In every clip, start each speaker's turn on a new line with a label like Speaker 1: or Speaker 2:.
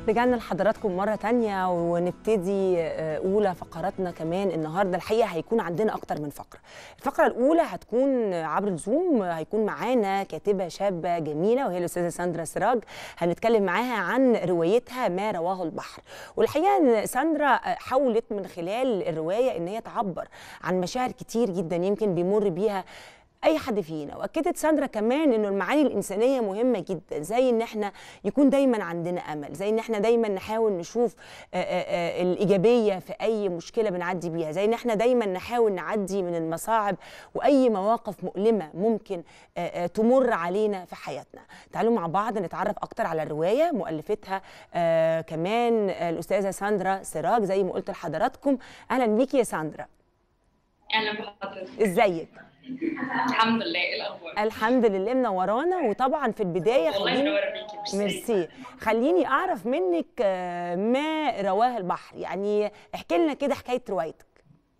Speaker 1: رجعنا لحضراتكم مرة تانية ونبتدي آه، أولى فقراتنا كمان النهاردة الحقيقة هيكون عندنا أكتر من فقرة الفقرة الأولى هتكون عبر الزوم هيكون معانا كاتبة شابة جميلة وهي الأستاذة ساندرا سراج هنتكلم معاها عن روايتها ما رواه البحر والحقيقة إن ساندرا آه، حاولت من خلال الرواية إن هي تعبر عن مشاعر كتير جدا يمكن بيمر بيها اي حد فينا واكدت ساندرا كمان انه المعاني الانسانيه مهمه جدا زي ان احنا يكون دايما عندنا امل زي ان احنا دايما نحاول نشوف آه، آه، آه، الايجابيه في اي مشكله بنعدي بيها زي ان احنا دايما نحاول نعدي من المصاعب واي مواقف مؤلمه ممكن آه، آه، تمر علينا في حياتنا تعالوا مع بعض نتعرف اكتر على الروايه مؤلفتها آه، كمان آه، الاستاذه ساندرا سراج زي ما قلت لحضراتكم اهلا بيكي يا ساندرا
Speaker 2: اهلا بحضرتك
Speaker 1: ازيك
Speaker 2: الحمد لله ايه الاخبار
Speaker 1: الحمد لله منورانا وطبعا في البدايه
Speaker 2: والله
Speaker 1: خليني
Speaker 2: منوره بيكي ميرسي
Speaker 1: ميرسي خليني اعرف منك آه، ما رواه البحر يعني احكي لنا كده حكايه روايتك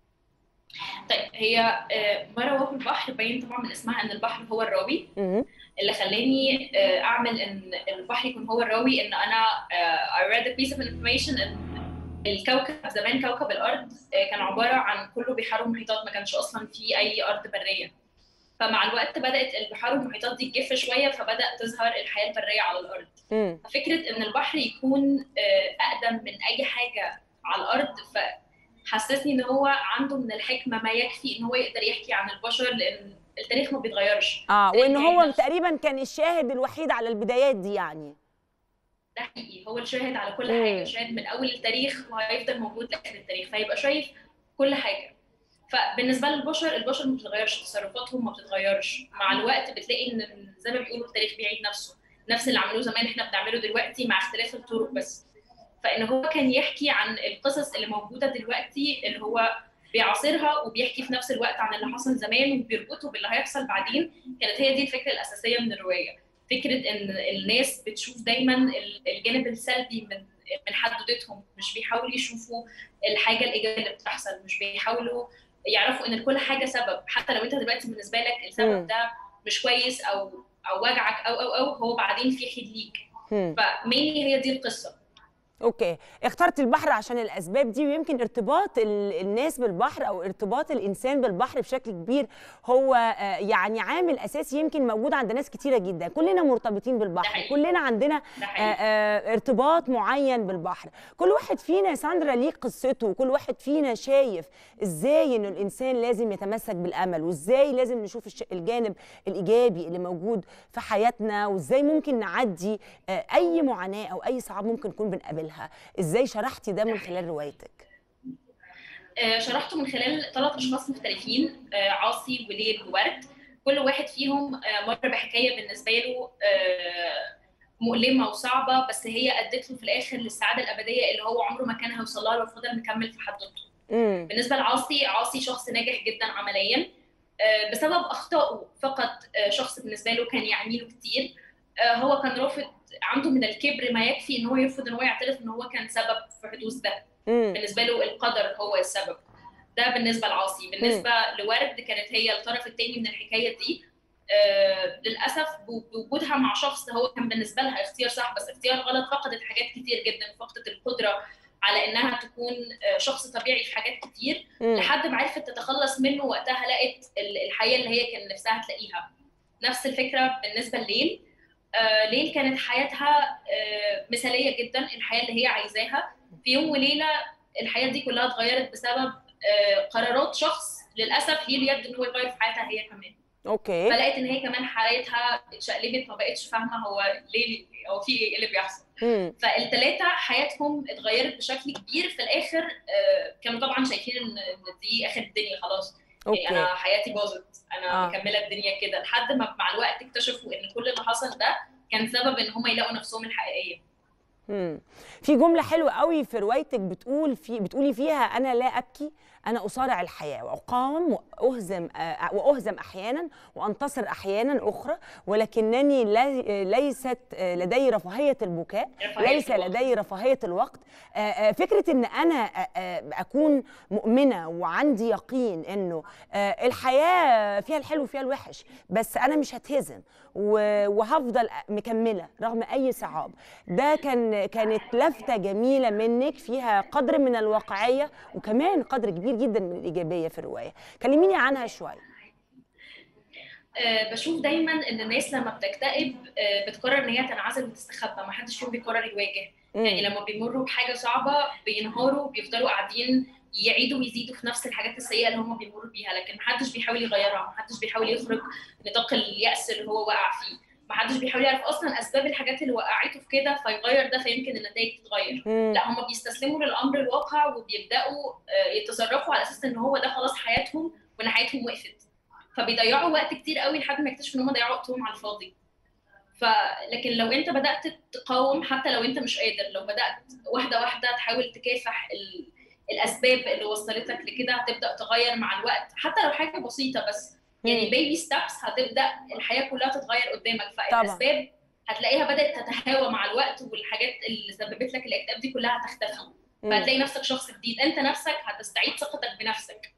Speaker 2: طيب هي آه، ما رواه البحر باين طبعا من اسمها ان البحر هو الراوي
Speaker 1: مهم.
Speaker 2: اللي خلاني آه، اعمل ان البحر يكون هو الراوي ان انا آه، I read a piece of information ان الكوكب زمان كوكب الارض آه، كان عباره عن كله بحار ومحيطات ما كانش اصلا في اي ارض بريه فمع الوقت بدات البحار والمحيطات دي تجف شويه فبدا تظهر الحياه البريه على الارض
Speaker 1: مم.
Speaker 2: فكره ان البحر يكون آه، اقدم من اي حاجه على الارض فحسسني ان هو عنده من الحكمه ما يكفي ان هو يقدر يحكي عن البشر لان التاريخ ما بيتغيرش
Speaker 1: اه وان
Speaker 2: يعني
Speaker 1: هو
Speaker 2: نفسه.
Speaker 1: تقريبا كان الشاهد الوحيد على البدايات دي يعني
Speaker 2: ده حقيقي هو الشاهد على كل
Speaker 1: مم.
Speaker 2: حاجه شاهد من اول التاريخ وهيفضل موجود لاخر التاريخ فيبقى شايف كل حاجه فبالنسبه للبشر البشر ما بتتغيرش تصرفاتهم ما بتتغيرش مع الوقت بتلاقي ان زي ما بيقولوا التاريخ بيعيد نفسه نفس اللي عملوه زمان احنا بنعمله دلوقتي مع اختلاف الطرق بس فان هو كان يحكي عن القصص اللي موجوده دلوقتي اللي هو بيعاصرها وبيحكي في نفس الوقت عن اللي حصل زمان وبيربطه باللي هيحصل بعدين كانت هي دي الفكره الاساسيه من الروايه فكره ان الناس بتشوف دايما الجانب السلبي من من حدودتهم مش بيحاولوا يشوفوا الحاجه الايجابيه اللي بتحصل مش بيحاولوا يعرفوا ان لكل حاجه سبب حتى لو انت دلوقتي بالنسبه لك
Speaker 1: مم.
Speaker 2: السبب ده مش كويس او او وجعك او او او هو بعدين في حين ليك
Speaker 1: مم.
Speaker 2: فمينلي هي دي القصه
Speaker 1: اوكي اخترت البحر عشان الاسباب دي ويمكن ارتباط ال- الناس بالبحر او ارتباط الانسان بالبحر بشكل كبير هو آه، يعني عامل اساسي يمكن موجود عند ناس كتيره جدا كلنا مرتبطين بالبحر
Speaker 2: حقيقي.
Speaker 1: كلنا عندنا
Speaker 2: ده
Speaker 1: آه،
Speaker 2: حقيقي
Speaker 1: آه، ارتباط معين بالبحر كل واحد فينا يا ساندرا ليه قصته وكل واحد فينا شايف ازاي انه الانسان لازم يتمسك بالامل وازاي لازم نشوف الش- الجانب الايجابي اللي موجود في حياتنا وازاي ممكن نعدي آه، اي معاناه او اي صعاب ممكن نكون بنقابلها ازاي شرحتي ده من خلال روايتك
Speaker 2: آه، شرحته من خلال ثلاث اشخاص مختلفين آه، عاصي وليل وورد كل واحد فيهم آه، مر بحكايه بالنسبه له آه، مؤلمه وصعبه بس هي ادت له في الاخر للسعاده الابديه اللي هو عمره ما كان هيوصل لها لو فضل مكمل في حدوته
Speaker 1: امم
Speaker 2: بالنسبه لعاصي عاصي شخص ناجح جدا عمليا آه، بسبب اخطائه فقط آه، شخص بالنسبه له كان يعني له كتير آه، هو كان رافض عنده من الكبر ما يكفي ان هو يرفض ان هو يعترف ان هو كان سبب في حدوث ده
Speaker 1: امم
Speaker 2: بالنسبه له القدر هو السبب ده بالنسبه لعاصي بالنسبه لورد كانت هي الطرف الثاني من الحكايه دي آه للاسف بوجودها مع شخص هو كان بالنسبه لها اختيار صح بس اختيار غلط فقدت حاجات كتير جدا فقدت القدره على انها تكون آه، شخص طبيعي في حاجات كتير لحد ما عرفت تتخلص منه وقتها لقت ال- الحياه اللي هي كان نفسها تلاقيها نفس الفكره بالنسبه لليل آه ليل كانت حياتها آه مثاليه جدا الحياه اللي هي عايزاها في يوم وليله الحياه دي كلها اتغيرت بسبب آه قرارات شخص للاسف هي اليد ان هو يغير في حياتها هي كمان
Speaker 1: اوكي
Speaker 2: فلقيت ان هي كمان حياتها اتشقلبت ما بقتش فاهمه هو ليه هو في ايه اللي بيحصل
Speaker 1: امم
Speaker 2: فالتلاتة حياتهم اتغيرت بشكل كبير في الاخر آه، كانوا طبعا شايفين ان إن دي اخر الدنيا خلاص يعني انا
Speaker 1: اوكي
Speaker 2: حياتي باظت انا
Speaker 1: آه.
Speaker 2: مكمله الدنيا كده لحد ما مع الوقت اكتشفوا ان كل اللي حصل ده كان سبب ان هم يلاقوا نفسهم الحقيقيه
Speaker 1: مم. في جملة حلوة قوي في روايتك بتقول في بتقولي فيها أنا لا أبكي انا اصارع الحياه واقاوم واهزم آه، واهزم احيانا وانتصر احيانا اخرى ولكنني لي- ليست آه، لدي رفاهيه البكاء
Speaker 2: رفاهية
Speaker 1: ليس
Speaker 2: الوقت.
Speaker 1: لدي رفاهيه الوقت آه، آه، فكره ان انا آه، آه، اكون مؤمنه وعندي يقين انه آه، الحياه فيها الحلو وفيها الوحش بس انا مش هتهزم و- وهفضل مكمله رغم اي صعاب ده كان كانت لفته جميله منك فيها قدر من الواقعيه وكمان قدر كبير جدا من الايجابيه في الروايه كلميني عنها شويه
Speaker 2: آه، بشوف دايما ان الناس لما بتكتئب آه، بتقرر ان هي تنعزل وتستخبى ما حدش فيهم بيقرر يواجه يعني لما بيمروا بحاجه صعبه بينهاروا بيفضلوا قاعدين يعيدوا ويزيدوا في نفس الحاجات السيئه اللي هم بيمروا بيها لكن محدش بيحاول يغيرها محدش بيحاول يخرج نطاق اليأس اللي هو وقع فيه محدش بيحاول يعرف اصلا اسباب الحاجات اللي وقعته في كده فيغير ده فيمكن النتائج تتغير
Speaker 1: مم.
Speaker 2: لا هم بيستسلموا للامر الواقع وبيبداوا آه، يتصرفوا على اساس ان هو ده خلاص حياتهم وان حياتهم وقفت فبيضيعوا وقت كتير قوي لحد ما يكتشفوا ان هم ضيعوا وقتهم على الفاضي ف لكن لو انت بدات تقاوم حتى لو انت مش قادر لو بدات واحده واحده تحاول تكافح ال... الاسباب اللي وصلتك لكده هتبدا تغير مع الوقت حتى لو حاجه بسيطه بس يعني
Speaker 1: مم.
Speaker 2: بيبي ستابس هتبدا الحياه كلها تتغير قدامك
Speaker 1: طبعاً.
Speaker 2: فالاسباب هتلاقيها بدات تتهاوى مع الوقت والحاجات اللي سببت لك الاكتئاب دي كلها هتختفي
Speaker 1: مم.
Speaker 2: فهتلاقي نفسك شخص جديد انت نفسك هتستعيد ثقتك بنفسك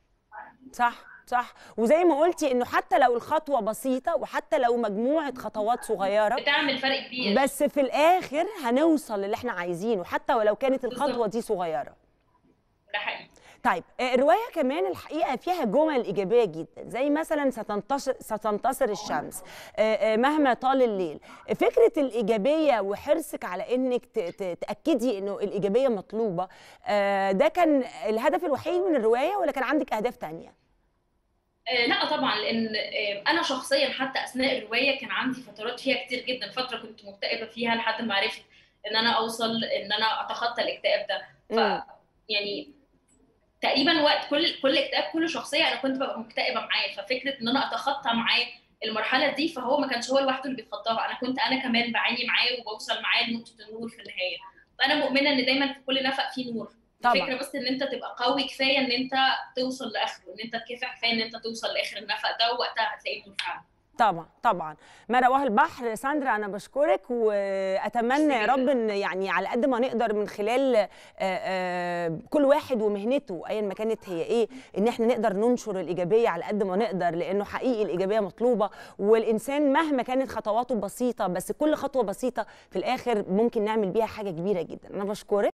Speaker 1: صح صح وزي ما قلتي انه حتى لو الخطوه بسيطه وحتى لو مجموعه خطوات صغيره
Speaker 2: بتعمل فرق كبير
Speaker 1: بس في الاخر هنوصل للي احنا عايزينه حتى ولو كانت الخطوه
Speaker 2: بالظبط.
Speaker 1: دي صغيره
Speaker 2: ده حقيقي
Speaker 1: طيب آه، الروايه كمان الحقيقه فيها جمل ايجابيه جدا زي مثلا ستنتصر ستنتصر الشمس آه، آه، مهما طال الليل فكره الايجابيه وحرصك على انك ت- ت- تاكدي انه الايجابيه مطلوبه آه، ده كان الهدف الوحيد من الروايه ولا كان عندك اهداف تانية
Speaker 2: آه، لا طبعا لان آه، انا شخصيا حتى اثناء الروايه كان عندي فترات فيها كتير جدا فتره كنت مكتئبه فيها لحد ما عرفت ان انا اوصل ان انا اتخطى الاكتئاب ده
Speaker 1: مم.
Speaker 2: ف يعني تقريبا وقت كل كل اكتئاب كل شخصيه انا كنت ببقى مكتئبه معاه ففكره ان انا اتخطى معاه المرحله دي فهو ما كانش هو لوحده اللي بيتخطاها انا كنت انا كمان بعاني معاه وبوصل معاه لنقطه النور في النهايه فانا مؤمنه ان دايما في كل نفق فيه نور
Speaker 1: طبعاً.
Speaker 2: الفكره بس ان انت تبقى قوي كفايه ان انت توصل لاخره ان انت تكافح كفايه ان انت توصل لاخر النفق ده ووقتها هتلاقي النور فعلا
Speaker 1: طبعا طبعا ما رواه البحر ساندرا انا بشكرك واتمنى يا رب ان يعني على قد ما نقدر من خلال آه، آه، كل واحد ومهنته ايا ما كانت هي ايه ان احنا نقدر ننشر الايجابيه على قد ما نقدر لانه حقيقي الايجابيه مطلوبه والانسان مهما كانت خطواته بسيطه بس كل خطوه بسيطه في الاخر ممكن نعمل بيها حاجه كبيره جدا انا بشكرك